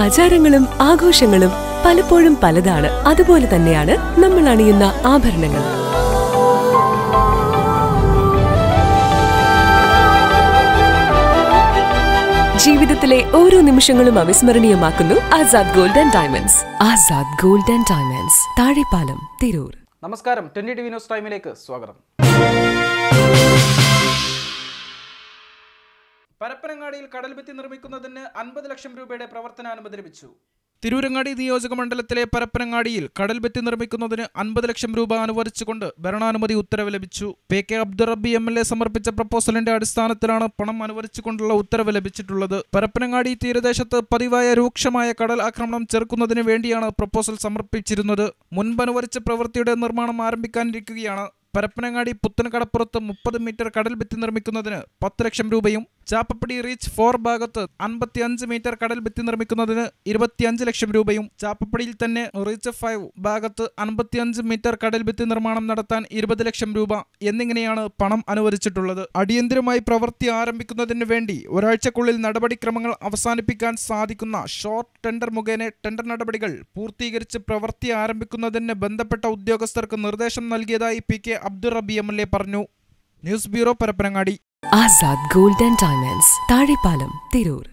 ആചാരങ്ങളും ആഘോഷങ്ങളും പലപ്പോഴും പലതാണ് അതുപോലെ തന്നെയാണ് നമ്മൾ അണിയുന്ന ആഭരണങ്ങൾ ജീവിതത്തിലെ ഓരോ നിമിഷങ്ങളും അവിസ്മരണീയമാക്കുന്നു Azad gold and diamonds Azad gold and diamonds Thazhepalam Tirur നമസ്കാരം ട്വന്റി ടി വി ന്യൂസ് ടൈമിലേക്ക് സ്വാഗതം പരപ്പനങ്ങാടിയിൽ കടൽഭിത്തി നിർമ്മിക്കുന്നതിന് അൻപത് ലക്ഷം രൂപയുടെ പ്രവർത്തനാനുമതി ലഭിച്ചു തിരൂരങ്ങാടി നിയോജക മണ്ഡലത്തിലെ പരപ്പനങ്ങാടിയിൽ കടൽഭിത്തി നിർമ്മിക്കുന്നതിന് അൻപത് ലക്ഷം രൂപ അനുവദിച്ചുകൊണ്ട് ഭരണാനുമതി ഉത്തരവ് ലഭിച്ചു P K Abdurabbi M L A സമർപ്പിച്ച പ്രപ്പോസലിന്റെ അടിസ്ഥാനത്തിലാണ് പണം അനുവദിച്ചുകൊണ്ടുള്ള ഉത്തരവ് ലഭിച്ചിട്ടുള്ളത് പരപ്പനങ്ങാടി തീരദേശത്ത് പതിവായ രൂക്ഷമായ കടൽ ആക്രമണം ചെറുക്കുന്നതിന് വേണ്ടിയാണ് പ്രപ്പോസൽ സമർപ്പിച്ചിരുന്നത് മുൻപ് അനുവദിച്ച പ്രവൃത്തിയുടെ നിർമ്മാണം ആരംഭിക്കാനിരിക്കുകയാണ് പരപ്പനങ്ങാടി പുത്തൻകടപ്പുറത്ത് മുപ്പത് മീറ്റർ കടൽ ഭിത്തി നിർമ്മിക്കുന്നതിന് പത്ത് ലക്ഷം രൂപയും ചാപ്പപ്പടി റീച്ച് ഫോർ ഭാഗത്ത് അൻപത്തിയഞ്ച് മീറ്റർ കടൽ ഭിത്തി നിർമ്മിക്കുന്നതിന് ഇരുപത്തിയഞ്ച് ലക്ഷം രൂപയും ചാപ്പപ്പടിയിൽ തന്നെ റീച്ച് ഫൈവ് ഭാഗത്ത് അൻപത്തിയഞ്ച് മീറ്റർ കടൽ ഭിത്തി നിർമ്മാണം നടത്താൻ ഇരുപത് ലക്ഷം രൂപ എന്നിങ്ങനെയാണ് പണം അനുവദിച്ചിട്ടുള്ളത് അടിയന്തിരമായി പ്രവൃത്തി ആരംഭിക്കുന്നതിന് വേണ്ടി ഒരാഴ്ചക്കുള്ളിൽ നടപടിക്രമങ്ങൾ അവസാനിപ്പിക്കാൻ സാധിക്കുന്ന ഷോർട്ട് ടെൻഡർ മുഖേന ടെൻഡർ നടപടികൾ പൂർത്തീകരിച്ച് പ്രവൃത്തി ആരംഭിക്കുന്നതിന് ബന്ധപ്പെട്ട ഉദ്യോഗസ്ഥർക്ക് നിർദ്ദേശം നൽകിയതായി P K Abdurabbi M L A പറഞ്ഞു news bureau Parappanangadi Azad gold and diamonds Thazhepalam Tirur